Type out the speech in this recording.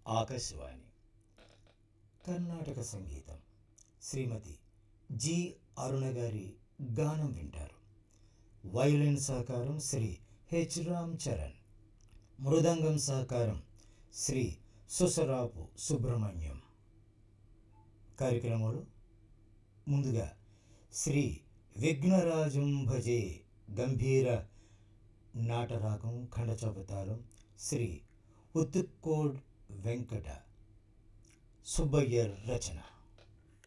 ఆకాశవాణి కర్ణాటక సంగీతం శ్రీమతి జి అరుణ గారి గానం వింటారు వయలిన్ సహకారం శ్రీ హెచ్ రామ్ చరణ్ మృదంగం సహకారం శ్రీ సుసరాపు సుబ్రహ్మణ్యం కార్యక్రమంలో ముందుగా శ్రీ విఘ్నరాజం భజే గంభీర నాటరాగం ఖండచపతాళం శ్రీ ఉత్తుక్కోడ్ వెంకట సుబ్బయ్య రచన